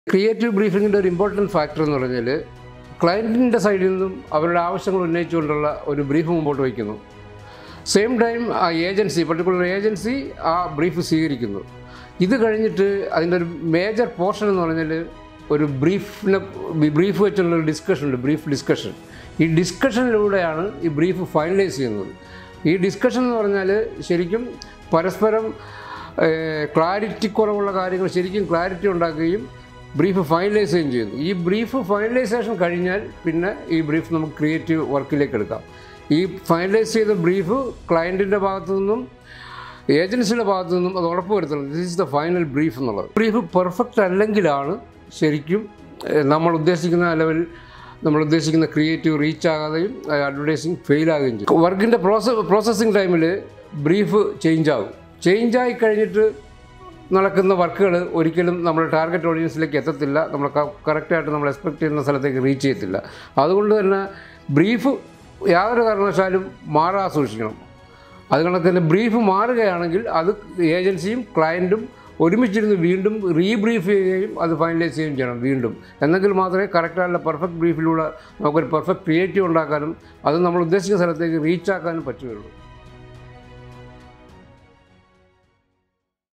creative ബ്രീഫിങ്ങിൻ്റെ ഒരു important factor എന്ന് പറഞ്ഞാൽ ക്ലയൻറ്റിൻ്റെ സൈഡിൽ നിന്നും അവരുടെ ആവശ്യങ്ങൾ ഉന്നയിച്ചുകൊണ്ടുള്ള ഒരു ബ്രീഫ് മുമ്പോട്ട് വയ്ക്കുന്നു സെയിം ടൈം ആ ഏജൻസി പർട്ടിക്കുലർ ഏജൻസി ആ ബ്രീഫ് സ്വീകരിക്കുന്നു ഇത് കഴിഞ്ഞിട്ട് അതിൻ്റെ ഒരു മേജർ പോർഷൻ എന്ന് പറഞ്ഞാൽ ഒരു ബ്രീഫിനെ ബ്രീഫ് വെച്ചുള്ള ഒരു ഡിസ്കഷൻ ഉണ്ട് ബ്രീഫ് ഡിസ്കഷൻ ഈ ഡിസ്കഷനിലൂടെയാണ് ഈ ബ്രീഫ് ഫൈനലൈസ് ചെയ്യുന്നത് ഈ ഡിസ്കഷൻ എന്ന് പറഞ്ഞാൽ ശരിക്കും പരസ്പരം ക്ലാരിറ്റി കുറവുള്ള കാര്യങ്ങൾ ശരിക്കും ക്ലാരിറ്റി ഉണ്ടാക്കുകയും ബ്രീഫ് ഫൈനലൈസ് ചെയ്യുകയും ചെയ്യുന്നു ഈ ബ്രീഫ് ഫൈനലൈസേഷൻ കഴിഞ്ഞാൽ പിന്നെ ഈ ബ്രീഫ് നമുക്ക് ക്രിയേറ്റീവ് വർക്കിലേക്ക് എടുക്കാം ഈ ഫൈനലൈസ് ചെയ്ത ബ്രീഫ് ക്ലയൻറ്റിൻ്റെ ഭാഗത്തു നിന്നും ഏജൻസിയുടെ ഭാഗത്തു നിന്നും അത് ഉറപ്പുവരുത്തണം this is the final brief എന്നുള്ളത് ബ്രീഫ് പെർഫെക്റ്റ് അല്ലെങ്കിലാണ് ശരിക്കും ഏഹ്, നമ്മൾ ഉദ്ദേശിക്കുന്ന ലെവലിൽ നമ്മൾ ഉദ്ദേശിക്കുന്ന ക്രിയേറ്റീവ് റീച്ച് ആകാതെയും അഡ്വർടൈസിങ് ഫെയിൽ ആകുകയും ചെയ്യും വർക്കിൻ്റെ പ്രോസസ് പ്രോസസ്സിങ് ടൈമിൽ ബ്രീഫ് ചേഞ്ച് ആകും ചേഞ്ച് ആയി കഴിഞ്ഞിട്ട് നടക്കുന്ന വർക്കുകൾ ഒരിക്കലും നമ്മുടെ ടാർഗറ്റ് ഓഡിയൻസിലേക്ക് എത്തത്തില്ല നമ്മൾ കറക്റ്റായിട്ട് നമ്മൾ എക്സ്പെക്ട് ചെയ്യുന്ന സ്ഥലത്തേക്ക് റീച്ച് ചെയ്യത്തില്ല അതുകൊണ്ട് തന്നെ ബ്രീഫ് യാതൊരു കാരണവശാലും മാറാതെ സൂക്ഷിക്കണം അത് കണക്ക് തന്നെ ബ്രീഫ് മാറുകയാണെങ്കിൽ അത് ഏജൻസിയും ക്ലയൻറ്റും ഒരുമിച്ചിരുന്ന് വീണ്ടും റീബ്രീഫ് ചെയ്യുകയും അത് ഫൈനലൈസ് ചെയ്യുകയും ചെയ്യണം വീണ്ടും എന്നെങ്കിൽ മാത്രമേ കറക്റ്റായിട്ടുള്ള പെർഫെക്റ്റ് ബ്രീഫിലൂടെ നമുക്കൊരു പെർഫെക്റ്റ് ക്രിയേറ്റീവ് ഉണ്ടാക്കാനും അത് നമ്മൾ ഉദ്ദേശിക്കുന്ന സ്ഥലത്തേക്ക് റീച്ച് ആക്കാനും പറ്റുകയുള്ളൂ